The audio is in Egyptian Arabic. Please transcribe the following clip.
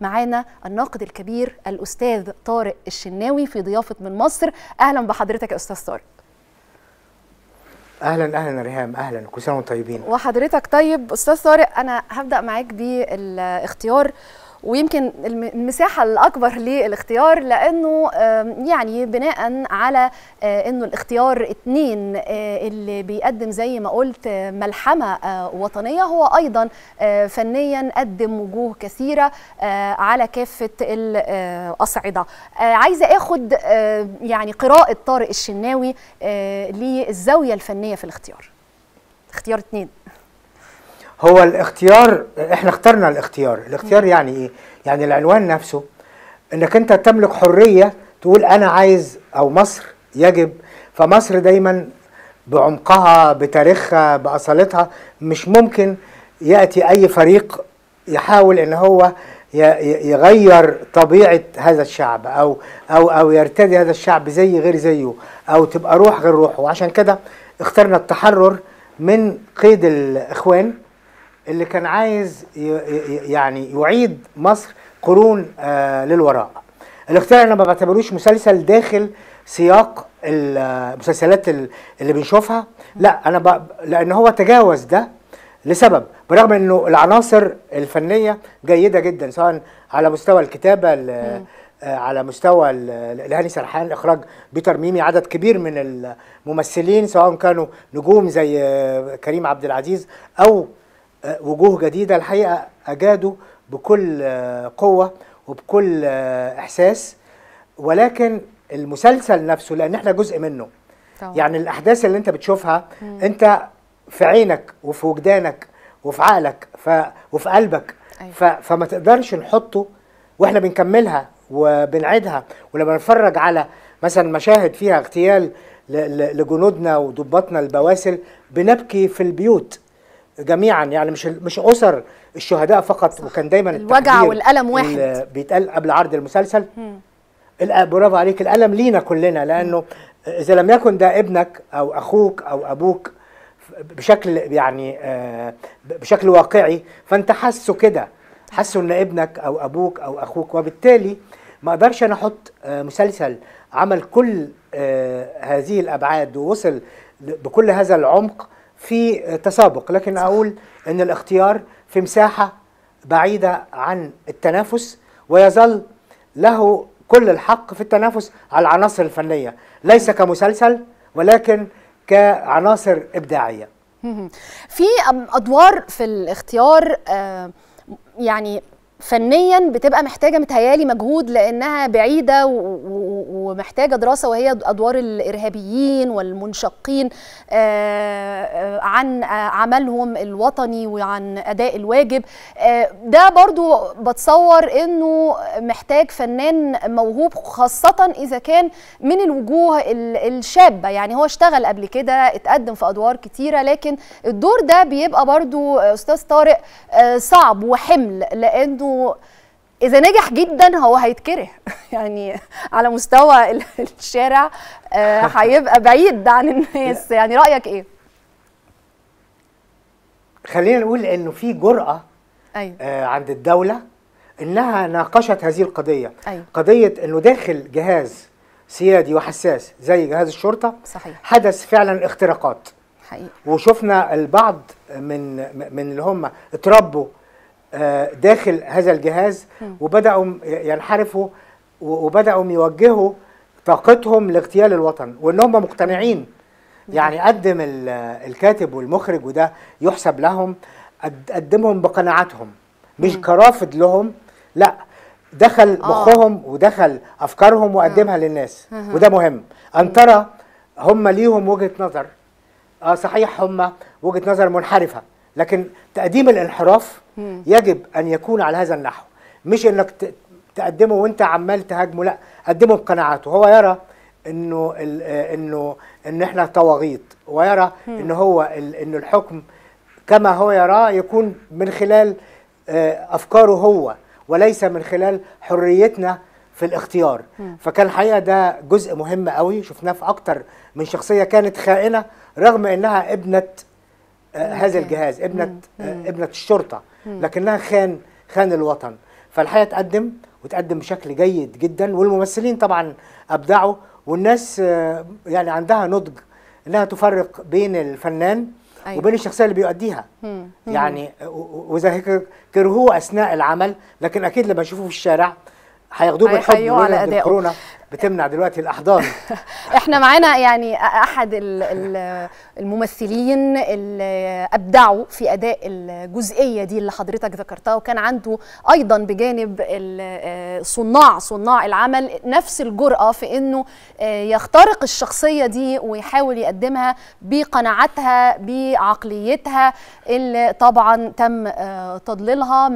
معانا الناقد الكبير الاستاذ طارق الشناوي في ضيافه من مصر اهلا بحضرتك يا استاذ طارق اهلا اهلا ريهام اهلا كل سنه وانتم طيبين وحضرتك طيب استاذ طارق انا هبدا معاك بالاختيار ويمكن المساحة الأكبر للاختيار لأنه يعني بناء على أنه الاختيار اتنين اللي بيقدم زي ما قلت ملحمة وطنية هو أيضا فنيا قدم وجوه كثيرة على كافة الأصعدة عايزة أخد يعني قراءة طارق الشناوي للزاوية الفنية في الاختيار اختيار اتنين هو الاختيار احنا اخترنا الاختيار الاختيار يعني ايه يعني العنوان نفسه انك انت تملك حريه تقول انا عايز او مصر يجب فمصر دايما بعمقها بتاريخها باصالتها مش ممكن ياتي اي فريق يحاول ان هو يغير طبيعه هذا الشعب او او او يرتدي هذا الشعب زي غير زيه او تبقى روح غير روحه وعشان كده اخترنا التحرر من قيد الاخوان اللي كان عايز يعني يعيد مصر قرون آه للوراء الاختيار انا ما بعتبروش مسلسل داخل سياق المسلسلات اللي بنشوفها لا انا ب... لان هو تجاوز ده لسبب برغم انه العناصر الفنيه جيده جدا سواء على مستوى الكتابه ل... على مستوى الهاني سرحان اخراج بيتر ميمي عدد كبير من الممثلين سواء كانوا نجوم زي كريم عبد العزيز او وجوه جديده الحقيقه اجادوا بكل قوه وبكل احساس ولكن المسلسل نفسه لان احنا جزء منه طبعا. يعني الاحداث اللي انت بتشوفها مم. انت في عينك وفي وجدانك وفي عقلك ف... وفي قلبك أيوة. ف... فما تقدرش نحطه واحنا بنكملها وبنعيدها ولما نتفرج على مثلا مشاهد فيها اغتيال لجنودنا وضباطنا البواسل بنبكي في البيوت جميعا يعني مش مش اسر الشهداء فقط صح. وكان دايما الوجع والالم واحد بيتقال قبل عرض المسلسل برافو عليك الالم لينا كلنا لانه اذا لم يكن ده ابنك او اخوك او ابوك بشكل يعني بشكل واقعي فانت حاسه كده حاسه ان ابنك او ابوك او اخوك وبالتالي ما اقدرش انا احط مسلسل عمل كل هذه الابعاد ووصل بكل هذا العمق في تسابق لكن اقول ان الاختيار في مساحه بعيده عن التنافس ويظل له كل الحق في التنافس على العناصر الفنيه ليس كمسلسل ولكن كعناصر ابداعيه في ادوار في الاختيار يعني فنيا بتبقى محتاجه متهيالي مجهود لانها بعيده ومحتاجه دراسه وهي ادوار الارهابيين والمنشقين عن عملهم الوطني وعن اداء الواجب ده برضو بتصور انه محتاج فنان موهوب خاصه اذا كان من الوجوه الشابه يعني هو اشتغل قبل كده اتقدم في ادوار كتيره لكن الدور ده بيبقى برضو استاذ طارق صعب وحمل لانه اذا نجح جدا هو هيتكره يعني على مستوى الشارع هيبقى بعيد عن الناس يعني رايك ايه خلينا نقول انه في جرأة أيوة. آه عند الدولة انها ناقشت هذه القضية أيوة. قضية انه داخل جهاز سيادي وحساس زي جهاز الشرطة صحيح. حدث فعلا اختراقات حقيقي. وشفنا البعض من من اللي هم اتربوا داخل هذا الجهاز وبداوا ينحرفوا وبداوا يوجهوا طاقتهم لاغتيال الوطن وان هم مقتنعين يعني قدم الكاتب والمخرج وده يحسب لهم قدمهم بقناعاتهم مش كرافض لهم لا دخل مخهم ودخل افكارهم وقدمها للناس وده مهم ان ترى هم ليهم وجهه نظر اه صحيح هم وجهه نظر منحرفه لكن تقديم الانحراف يجب ان يكون على هذا النحو مش انك تقدمه وانت عمال تهاجمه لا قدمه بقناعاته هو يرى انه انه ان احنا طواغيت ويرى ان هو ان الحكم كما هو يراه يكون من خلال افكاره هو وليس من خلال حريتنا في الاختيار فكان الحقيقه ده جزء مهم قوي شفناه في اكتر من شخصيه كانت خائنه رغم انها ابنه آه هذا الجهاز ابنه آه ابنه الشرطه لكنها خان خان الوطن فالحقيقه تقدم وتقدم بشكل جيد جدا والممثلين طبعا ابدعوا والناس آه، يعني عندها نضج انها تفرق بين الفنان أيوة. وبين الشخصيه اللي بيؤديها مم. يعني و- و- واذا هيك كرهوه اثناء العمل لكن اكيد لما يشوفوه في الشارع هياخدوه بالحب هيحيوه على ولولا إن أدائه. الكورونا بتمنع دلوقتي الاحضان احنا معانا يعني احد ال- ال- الممثلين اللي ابدعوا في اداء الجزئيه دي اللي حضرتك ذكرتها وكان عنده ايضا بجانب ال- صناع صناع العمل نفس الجرأه في انه يخترق الشخصيه دي ويحاول يقدمها بقناعاتها بعقليتها اللي طبعا تم تضليلها